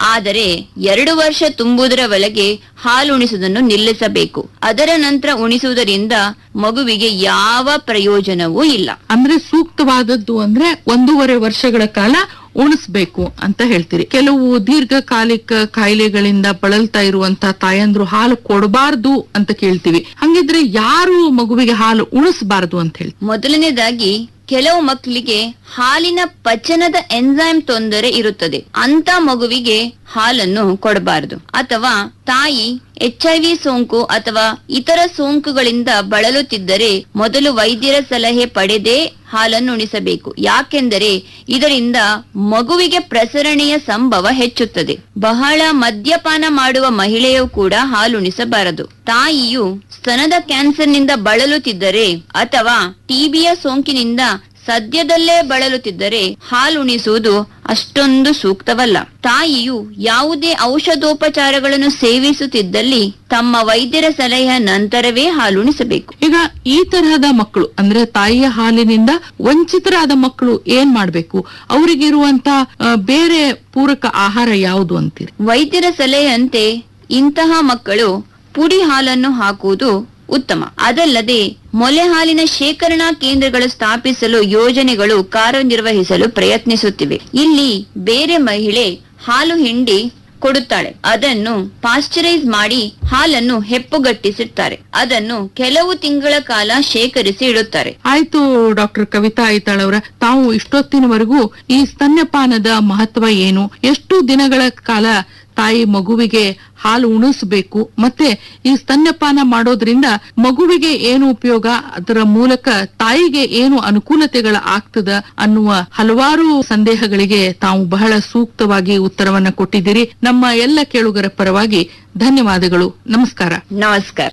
ಆದರೆ ಎರಡು ವರ್ಷ ತುಂಬುವುದರ ಒಳಗೆ ಹಾಲು ಉಣಿಸುವುದನ್ನು ನಿಲ್ಲಿಸಬೇಕು ಅದರ ನಂತರ ಉಣಿಸುವುದರಿಂದ ಮಗುವಿಗೆ ಯಾವ ಪ್ರಯೋಜನವೂ ಇಲ್ಲ ಅಂದ್ರೆ ಸೂಕ್ತವಾದದ್ದು ಅಂದ್ರೆ ಒಂದೂವರೆ ವರ್ಷಗಳ ಕಾಲ ಉಣಿಸ್ಬೇಕು ಅಂತ ಹೇಳ್ತೀರಿ ಕೆಲವು ದೀರ್ಘಕಾಲಿಕ ಕಾಯಿಲೆಗಳಿಂದ ಬಳಲ್ತಾ ಇರುವಂತ ತಾಯಂದ್ರು ಹಾಲು ಕೊಡಬಾರ್ದು ಅಂತ ಕೇಳ್ತೀವಿ ಹಂಗಿದ್ರೆ ಯಾರು ಮಗುವಿಗೆ ಹಾಲು ಉಣಿಸಬಾರದು ಅಂತ ಹೇಳಿ ಮೊದಲನೇದಾಗಿ ಕೆಲವು ಮಕ್ಕಳಿಗೆ ಹಾಲಿನ ಪಚನದ ಎನ್ಸೈಮ್ ತೊಂದರೆ ಇರುತ್ತದೆ ಅಂತ ಮಗುವಿಗೆ ಹಾಲನ್ನು ಕೊಡಬಾರದು ಅಥವಾ ತಾಯಿ ಎಚ್ ಐ ವಿ ಸೋಂಕು ಅಥವಾ ಇತರ ಸೋಂಕುಗಳಿಂದ ಬಳಲುತ್ತಿದ್ದರೆ ಮೊದಲು ವೈದ್ಯರ ಸಲಹೆ ಪಡೆದೇ ಹಾಲನ್ನು ಉಣಿಸಬೇಕು ಯಾಕೆಂದರೆ ಇದರಿಂದ ಮಗುವಿಗೆ ಪ್ರಸರಣೆಯ ಸಂಭವ ಹೆಚ್ಚುತ್ತದೆ ಬಹಳ ಮದ್ಯಪಾನ ಮಾಡುವ ಮಹಿಳೆಯು ಕೂಡ ಹಾಲುಣಿಸಬಾರದು ತಾಯಿಯು ಸ್ತನದ ಕ್ಯಾನ್ಸರ್ನಿಂದ ಬಳಲುತ್ತಿದ್ದರೆ ಅಥವಾ ಟಿಬಿಯ ಸೋಂಕಿನಿಂದ ಸದ್ಯದಲ್ಲೇ ಬಳಲುತ್ತಿದ್ದರೆ ಹಾಲುಣಿಸುವುದು ಅಷ್ಟೊಂದು ಸೂಕ್ತವಲ್ಲ ತಾಯಿಯು ಯಾವುದೇ ಔಷಧೋಪಚಾರಗಳನ್ನು ಸೇವಿಸುತ್ತಿದ್ದಲ್ಲಿ ತಮ್ಮ ವೈದ್ಯರ ಸಲಹೆಯ ನಂತರವೇ ಹಾಲುಣಿಸಬೇಕು ಈಗ ಈ ತರಹದ ಮಕ್ಕಳು ಅಂದ್ರೆ ತಾಯಿಯ ಹಾಲಿನಿಂದ ವಂಚಿತರಾದ ಮಕ್ಕಳು ಏನ್ ಮಾಡ್ಬೇಕು ಅವರಿಗಿರುವಂತ ಬೇರೆ ಪೂರಕ ಆಹಾರ ಯಾವುದು ಅಂತೀರಿ ವೈದ್ಯರ ಸಲಹೆಯಂತೆ ಇಂತಹ ಮಕ್ಕಳು ಪುಡಿ ಹಾಲನ್ನು ಹಾಕುವುದು ಉತ್ತಮ ಅದಲ್ಲದೆ ಮೊಲೆ ಹಾಲಿನ ಶೇಖರಣಾ ಕೇಂದ್ರಗಳು ಸ್ಥಾಪಿಸಲು ಯೋಜನೆಗಳು ಕಾರ್ಯನಿರ್ವಹಿಸಲು ಪ್ರಯತ್ನಿಸುತ್ತಿವೆ ಇಲ್ಲಿ ಬೇರೆ ಮಹಿಳೆ ಹಾಲು ಹಿಂಡಿ ಕೊಡುತ್ತಾಳೆ ಅದನ್ನು ಪಾಶ್ಚರೈಸ್ ಮಾಡಿ ಹಾಲನ್ನು ಹೆಪ್ಪುಗಟ್ಟಿಸಿರ್ತಾರೆ ಅದನ್ನು ಕೆಲವು ತಿಂಗಳ ಕಾಲ ಶೇಖರಿಸಿ ಇಡುತ್ತಾರೆ ಆಯ್ತು ಡಾಕ್ಟರ್ ಕವಿತಾ ಐತಾಳ್ ಅವರ ತಾವು ಇಷ್ಟೊತ್ತಿನವರೆಗೂ ಈ ಸ್ತನ್ಯಪಾನದ ಮಹತ್ವ ಏನು ಎಷ್ಟು ದಿನಗಳ ಕಾಲ ತಾಯಿ ಮಗುವಿಗೆ ಹಾಲು ಉಣಿಸಬೇಕು ಮತ್ತೆ ಈ ಸ್ತನ್ಯಪಾನ ಮಾಡೋದ್ರಿಂದ ಮಗುವಿಗೆ ಏನು ಉಪಯೋಗ ಅದರ ಮೂಲಕ ತಾಯಿಗೆ ಏನು ಅನುಕೂಲತೆಗಳ ಆಗ್ತದ ಅನ್ನುವ ಹಲವಾರು ಸಂದೇಹಗಳಿಗೆ ತಾವು ಬಹಳ ಸೂಕ್ತವಾಗಿ ಉತ್ತರವನ್ನ ಕೊಟ್ಟಿದ್ದೀರಿ ನಮ್ಮ ಎಲ್ಲ ಕೇಳುಗರ ಪರವಾಗಿ ಧನ್ಯವಾದಗಳು ನಮಸ್ಕಾರ ನಮಸ್ಕಾರ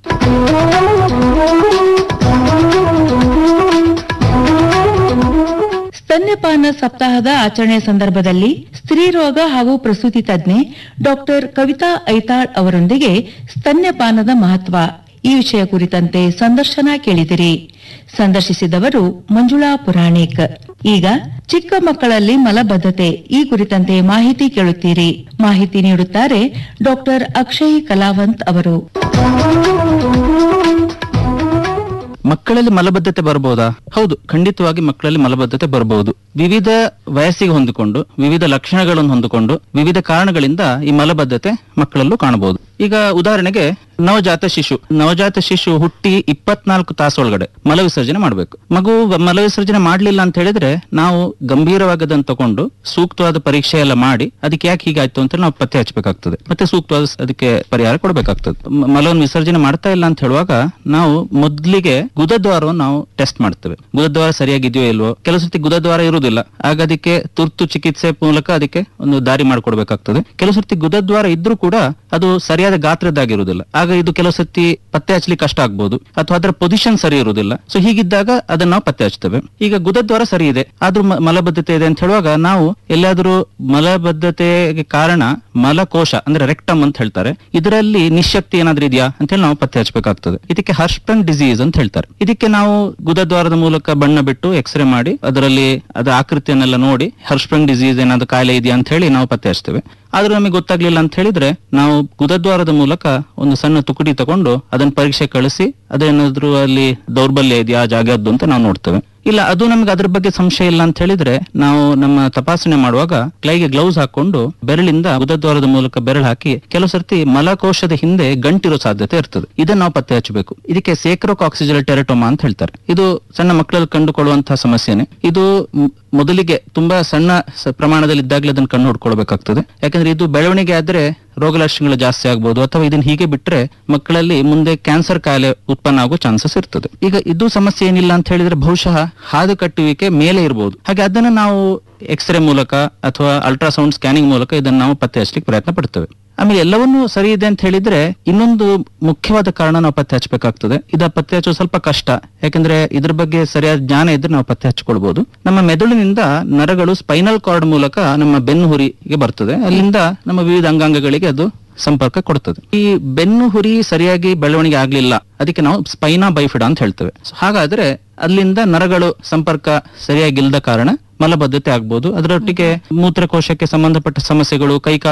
ಸ್ತನ್ಯಪಾನ ಸಪ್ತಾಹದ ಆಚರಣೆಯ ಸಂದರ್ಭದಲ್ಲಿ ಸ್ತ್ರೀರೋಗ ಹಾಗೂ ಪ್ರಸೂತಿ ತಜ್ಞೆ ಡಾಕ್ಟರ್ ಕವಿತಾ ಐತಾಳ್ ಅವರೊಂದಿಗೆ ಸ್ತನ್ಯಪಾನದ ಮಹತ್ವ ಈ ವಿಷಯ ಕುರಿತಂತೆ ಸಂದರ್ಶನ ಕೇಳಿದಿರಿ ಸಂದರ್ಶಿಸಿದವರು ಮಂಜುಳಾ ಪುರಾಣಿಕ್ ಈಗ ಚಿಕ್ಕ ಮಕ್ಕಳಲ್ಲಿ ಮಲಬದ್ಧತೆ ಈ ಕುರಿತಂತೆ ಮಾಹಿತಿ ಕೇಳುತ್ತೀರಿ ಮಾಹಿತಿ ನೀಡುತ್ತಾರೆ ಡಾಕ್ಟರ್ ಅಕ್ಷಯ್ ಕಲಾವಂತ್ ಅವರು ಮಕ್ಕಳಲ್ಲಿ ಮಲಬದ್ಧತೆ ಬರಬಹುದಾ ಹೌದು ಖಂಡಿತವಾಗಿ ಮಕ್ಕಳಲ್ಲಿ ಮಲಬದ್ಧತೆ ಬರಬಹುದು ವಿವಿಧ ವಯಸ್ಸಿಗೆ ಹೊಂದಿಕೊಂಡು ವಿವಿಧ ಲಕ್ಷಣಗಳನ್ನು ಹೊಂದಿಕೊಂಡು ವಿವಿಧ ಕಾರಣಗಳಿಂದ ಈ ಮಲಬದ್ಧತೆ ಮಕ್ಕಳಲ್ಲೂ ಕಾಣಬಹುದು ಈಗ ಉದಾಹರಣೆಗೆ ನವಜಾತ ಶಿಶು ನವಜಾತ ಶಿಶು ಹುಟ್ಟಿ ಇಪ್ಪತ್ನಾಲ್ಕು ತಾಸೊಳಗಡೆ ಮಲ ವಿಸರ್ಜನೆ ಮಾಡಬೇಕು ಮಗು ಮಲ ವಿಸರ್ಜನೆ ಮಾಡ್ಲಿಲ್ಲ ಅಂತ ಹೇಳಿದ್ರೆ ನಾವು ಗಂಭೀರವಾಗಿ ಅದನ್ನು ತಗೊಂಡು ಸೂಕ್ತವಾದ ಪರೀಕ್ಷೆ ಎಲ್ಲ ಮಾಡಿ ಅದಕ್ಕೆ ಯಾಕೆ ಹೀಗಾಯ್ತು ಅಂತ ನಾವು ಪತ್ತೆ ಹಚ್ಚಬೇಕಾಗ್ತದೆ ಮತ್ತೆ ಸೂಕ್ತವಾದ ಸ- ಅದಕ್ಕೆ ಪರಿಹಾರ ಕೊಡಬೇಕಾಗ್ತದೆ ಮ- ಮಲವನ್ನು ವಿಸರ್ಜನೆ ಮಾಡ್ತಾ ಇಲ್ಲ ಅಂತ ಹೇಳುವಾಗ ನಾವು ಮೊದ್ಲಿಗೆ ಗುದದ್ವಾರವನ್ನು ನಾವು ಟೆಸ್ಟ್ ಮಾಡ್ತೇವೆ ಗುದದ್ವಾರ ಸರಿಯಾಗಿದೆಯೋ ಇಲ್ವೋ ಕೆಲವು ಸರ್ತಿ ಗುದದ್ವಾರ ಇರುವುದಿಲ್ಲ ಆಗ ಅದಕ್ಕೆ ತುರ್ತು ಚಿಕಿತ್ಸೆ ಮೂಲಕ ಅದಕ್ಕೆ ಒಂದು ದಾರಿ ಮಾಡಿಕೊಡ್ಬೇಕಾಗ್ತದೆ ಕೆಲವು ಸರ್ತಿ ಗುದದ್ವಾರ ಇದ್ರೂ ಕೂಡ ಅದು ಸರಿಯಾದ ಗಾತ್ರದ್ದಾಗಿರುವುದಿಲ್ಲ ಆಗ ಇದು ಕೆಲವು ಸರ್ತಿ ಪತ್ತೆ ಹಚ್ಚಲಿಕ್ಕೆ ಕಷ್ಟ ಆಗ್ಬೋದು ಅಥವಾ ಅದರ ಪೊಸಿಷನ್ ಸರಿ ಇರುವುದಿಲ್ಲ ಸೊ ಹೀಗಿದ್ದಾಗ ಅದನ್ನ ನಾವು ಪತ್ತೆ ಹಚ್ತೇವೆ ಈಗ ಗುದದ್ವಾರ ಸರಿ ಇದೆ ಆದ್ರೂ ಮ- ಮಲಬದ್ಧತೆ ಇದೆ ಅಂತ ಹೇಳುವಾಗ ನಾವು ಎಲ್ಲಾದ್ರೂ ಮಲಬದ್ಧತೆಗೆ ಕಾರಣ ಮಲಕೋಶ ಅಂದ್ರೆ ರೆಕ್ಟಮ್ ಅಂತ ಹೇಳ್ತಾರೆ ಇದರಲ್ಲಿ ನಿಶಕ್ತಿ ಏನಾದ್ರೂ ಇದೆಯಾ ಅಂತ ಹೇಳಿ ನಾವು ಪತ್ತೆ ಹಚ್ಚಬೇಕಾಗ್ತದೆ ಇದಕ್ಕೆ ಹರ್ಸ್ಪಂಗ್ ಡಿಸೀಸ್ ಅಂತ ಹೇಳ್ತಾರೆ ಇದಕ್ಕೆ ನಾವು ಗುದದ್ವಾರದ ಮೂಲಕ ಬಣ್ಣ ಬಿಟ್ಟು ಎಕ್ಸ್ರೇ ಮಾಡಿ ಅದರಲ್ಲಿ ಅದರ ಆಕೃತಿಯನ್ನೆಲ್ಲ ನೋಡಿ ಹರ್ಸ್ಪಂಗ್ ಡಿಸೀಸ್ ಏನಾದ್ರು ಕಾಯಿಲೆ ಇದೆಯಾ ಅಂತ ಹೇಳಿ ನಾವು ಪತ್ತೆ ಹಚ್ತೇವೆ ಆದ್ರೂ ನಮಗೆ ಗೊತ್ತಾಗ್ಲಿಲ್ಲ ಅಂತ ಹೇಳಿದ್ರೆ ನಾವು ಗುದದ್ವಾರದ ಮೂಲಕ ಒಂದು ಸಣ್ಣ ತುಕಡಿ ತಗೊಂಡು ಅದನ್ನ ಪರೀಕ್ಷೆ ಕಳಿಸಿ ಅದೇನಾದ್ರೂ ಅಲ್ಲಿ ದೌರ್ಬಲ್ಯ ಇದೆಯಾ ಆ ಜಾಗದ್ದು ಅಂತ ನಾವು ನೋಡ್ತೇವೆ ಇಲ್ಲ ಅದು ನಮ್ಗೆ ಅದ್ರ ಬಗ್ಗೆ ಸಂಶಯ ಇಲ್ಲ ಅಂತ ಹೇಳಿದ್ರೆ ನಾವು ನಮ್ಮ ತಪಾಸಣೆ ಮಾಡುವಾಗ ಕೈಗೆ ಗ್ಲೌಸ್ ಹಾಕೊಂಡು ಬೆರಳಿಂದ ಗುದದ್ವಾರದ ಮೂಲಕ ಬೆರಳು ಹಾಕಿ ಕೆಲವು ಸರ್ತಿ ಮಲಕೋಶದ ಹಿಂದೆ ಗಂಟಿರೋ ಸಾಧ್ಯತೆ ಇರ್ತದೆ ಇದನ್ನ ನಾವು ಪತ್ತೆ ಹಚ್ಚಬೇಕು ಇದಕ್ಕೆ ಸೇಕ್ರೋಕ್ ಆಕ್ಸಿಜಲ್ ಟೆರಟೋಮಾ ಅಂತ ಹೇಳ್ತಾರೆ ಇದು ಸಣ್ಣ ಮಕ್ಕಳಲ್ಲಿ ಕಂಡುಕೊಳ್ಳುವಂತಹ ಸಮಸ್ಯೆನೆ ಇದು ಮ್- ಮೊದಲಿಗೆ ತುಂಬಾ ಸಣ್ಣ ಸ- ಪ್ರಮಾಣದಲ್ಲಿ ಇದ್ದಾಗಲೇ ಅದನ್ನು ಕಣ್ಣು ಹೊಡ್ಕೊಳ್ಬೇಕಾಗ್ತದೆ ಯಾಕಂದ್ರೆ ಇದು ಬೆಳವಣಿಗೆ ಆದ್ರೆ ರೋಗ ಲಕ್ಷಣಗಳು ಜಾಸ್ತಿ ಆಗ್ಬೋದು ಅಥವಾ ಇದನ್ನ ಹೀಗೆ ಬಿಟ್ರೆ ಮಕ್ಕಳಲ್ಲಿ ಮುಂದೆ ಕ್ಯಾನ್ಸರ್ ಕಾಯಿಲೆ ಉತ್ಪನ್ನ ಆಗೋ ಚಾನ್ಸಸ್ ಇರ್ತದೆ ಈಗ ಇದು ಸಮಸ್ಯೆ ಏನಿಲ್ಲ ಅಂತ ಹೇಳಿದ್ರೆ ಬಹುಶಃ ಹಾದು ಕಟ್ಟುವಿಕೆ ಮೇಲೆ ಇರಬಹುದು ಹಾಗೆ ಅದನ್ನ ನಾವು ಎಕ್ಸ್ರೇ ಮೂಲಕ ಅಥವಾ ಅಲ್ಟ್ರಾಸೌಂಡ್ ಸ್ಕ್ಯಾನಿಂಗ್ ಮೂಲಕ ಇದನ್ನ ನಾವು ಪತ್ತೆ ಹಚ್ಚಲಿಕ್ಕೆ ಪ್ರಯತ್ನ ಪಡ್ತೇವೆ ಆಮೇಲೆ ಎಲ್ಲವನ್ನೂ ಸರಿ ಇದೆ ಅಂತ ಹೇಳಿದ್ರೆ ಇನ್ನೊಂದು ಮುಖ್ಯವಾದ ಕಾರಣ ನಾವು ಪತ್ತೆ ಹಚ್ಚಬೇಕಾಗ್ತದೆ ಇದ ಪತ್ತೆ ಹಚ್ಚೋದು ಸ್ವಲ್ಪ ಕಷ್ಟ ಯಾಕಂದ್ರೆ ಇದ್ರ ಬಗ್ಗೆ ಸರಿಯಾದ ಜ್ಞಾನ ಇದ್ರೆ ನಾವು ಪತ್ತೆ ಹಚ್ಕೊಳ್ಬಹುದು ನಮ್ಮ ಮೆದುಳಿನಿಂದ ನರಗಳು ಸ್ಪೈನಲ್ ಕಾರ್ಡ್ ಮೂಲಕ ನಮ್ಮ ಬೆನ್ನು ಹುರಿಗೆ ಬರ್ತದೆ ಅಲ್ಲಿಂದ ನಮ್ಮ ವಿವಿಧ ಅಂಗಾಂಗಗಳಿಗೆ ಅದು ಸಂಪರ್ಕ ಕೊಡ್ತದೆ ಈ ಬೆನ್ನು ಹುರಿ ಸರಿಯಾಗಿ ಬೆಳವಣಿಗೆ ಆಗ್ಲಿಲ್ಲ ಅದಕ್ಕೆ ನಾವು ಸ್ಪೈನಾ ಬೈಫಿಡ ಅಂತ ಹೇಳ್ತೇವೆ So ಹಾಗಾದ್ರೆ ಅಲ್ಲಿಂದ ನರಗಳು ಸಂಪರ್ಕ ಸರಿಯಾಗಿಲ್ಲದ ಕಾರಣ ಮಲಬದ್ಧತೆ ಆಗ್ಬೋದು ಅದರೊಟ್ಟಿಗೆ ಮೂತ್ರಕೋಶಕ್ಕೆ ಸಂಬಂಧಪಟ್ಟ ಸಮಸ್ಯೆಗಳು ಕೈಕಾಲು